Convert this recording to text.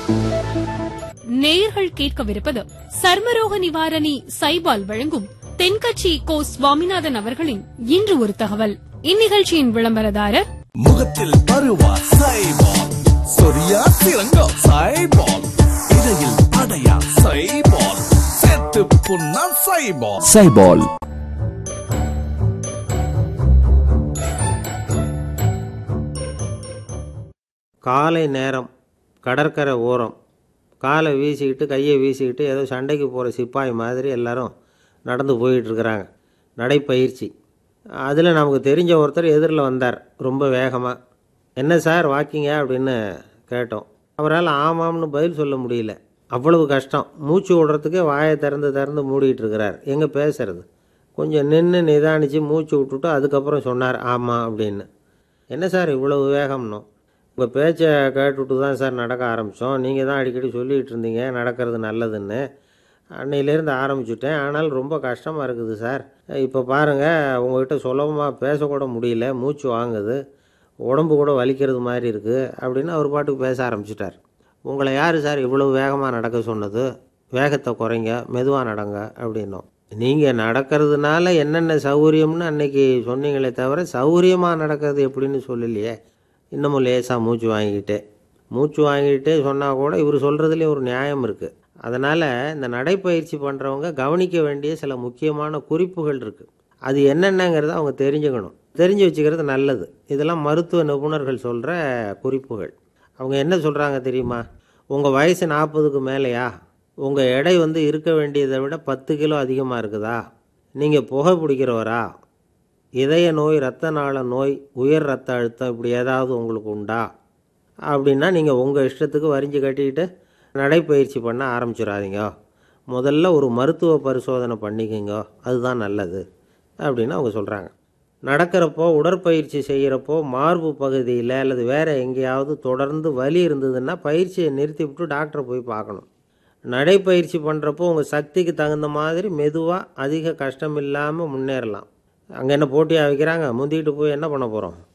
நேயர்கள் கேட்கவிருப்பது சர்மரோக நிவாரணி சைபால் வழங்கும் தென்கட்சி கோ சுவாமிநாதன் அவர்களின் இன்று ஒரு தகவல் இந்நிகழ்ச்சியின் விளம்பரதாரர் முகத்தில் பருவா சைபால் சொரியா சிறங்கா சைபால் இடையில் அடையா சைபால் செத்து புண்ணா சைபால் சைபால் காலை நேரம் கடற்கரை ஓரம் காலை வீசிக்கிட்டு கையை வீசிக்கிட்டு ஏதோ சண்டைக்கு போகிற சிப்பாய் மாதிரி எல்லாரும் நடந்து போயிட்டு இருக்கிறாங்க நடைப்பயிற்சி அதில் நமக்கு தெரிஞ்ச ஒருத்தர் எதிரில் வந்தார் ரொம்ப வேகமாக என்ன சார் வாக்கிங்க அப்படின்னு கேட்டோம் அவரால் ஆமாம்னு பதில் சொல்ல முடியல அவ்வளவு கஷ்டம் மூச்சு விடுறதுக்கே வாயை திறந்து திறந்து மூடிட்டு இருக்கிறார் எங்கே பேசுறது கொஞ்சம் நின்று நிதானித்து மூச்சு விட்டுட்டு அதுக்கப்புறம் சொன்னார் ஆமாம் அப்படின்னு என்ன சார் இவ்வளவு வேகம்னோ உங்கள் பேச்சை கேட்டுவிட்டு தான் சார் நடக்க ஆரம்பித்தோம் நீங்கள் தான் அடிக்கடி சொல்லிகிட்டு இருந்தீங்க நடக்கிறது நல்லதுன்னு அன்னையிலேருந்து ஆரம்பிச்சுட்டேன் ஆனால் ரொம்ப கஷ்டமாக இருக்குது சார் இப்போ பாருங்கள் உங்கள்கிட்ட சுலபமாக பேசக்கூட முடியல மூச்சு வாங்குது உடம்பு கூட வலிக்கிறது மாதிரி இருக்குது அப்படின்னு அவர் பாட்டுக்கு பேச ஆரம்பிச்சிட்டார் உங்களை யார் சார் இவ்வளவு வேகமாக நடக்க சொன்னது வேகத்தை குறைங்க மெதுவாக நடங்க அப்படின்னோம் நீங்கள் நடக்கிறதுனால என்னென்ன சௌகரியம்னு அன்னைக்கு சொன்னீங்களே தவிர சௌகரியமாக நடக்கிறது எப்படின்னு சொல்லலையே இன்னமும் லேசாக மூச்சு வாங்கிக்கிட்டே மூச்சு வாங்கிக்கிட்டே சொன்னால் கூட இவர் சொல்கிறதுலேயும் ஒரு நியாயம் இருக்குது அதனால் இந்த நடைப்பயிற்சி பண்ணுறவங்க கவனிக்க வேண்டிய சில முக்கியமான குறிப்புகள் இருக்குது அது என்னென்னங்கிறத அவங்க தெரிஞ்சுக்கணும் தெரிஞ்சு வச்சுக்கிறது நல்லது இதெல்லாம் மருத்துவ நிபுணர்கள் சொல்கிற குறிப்புகள் அவங்க என்ன சொல்கிறாங்க தெரியுமா உங்கள் வயசு நாற்பதுக்கு மேலேயா உங்கள் எடை வந்து இருக்க வேண்டியதை விட பத்து கிலோ அதிகமாக இருக்குதா நீங்கள் புகை பிடிக்கிறவரா இதய நோய் இரத்த நாள நோய் உயர் ரத்த அழுத்தம் இப்படி ஏதாவது உங்களுக்கு உண்டா அப்படின்னா நீங்கள் உங்கள் இஷ்டத்துக்கு வரிஞ்சு கட்டிக்கிட்டு நடைப்பயிற்சி பண்ண ஆரம்பிச்சிடாதீங்க முதல்ல ஒரு மருத்துவ பரிசோதனை பண்ணிக்கோங்க அதுதான் நல்லது அப்படின்னு அவங்க சொல்கிறாங்க நடக்கிறப்போ உடற்பயிற்சி செய்கிறப்போ மார்பு பகுதியில் அல்லது வேறு எங்கேயாவது தொடர்ந்து வலி இருந்ததுன்னா பயிற்சியை நிறுத்தி விட்டு டாக்டரை போய் பார்க்கணும் நடைப்பயிற்சி பண்ணுறப்போ உங்கள் சக்திக்கு தகுந்த மாதிரி மெதுவாக அதிக கஷ்டம் இல்லாமல் முன்னேறலாம் அங்கே என்ன போட்டியாக வைக்கிறாங்க முந்திக்கிட்டு போய் என்ன பண்ண போகிறோம்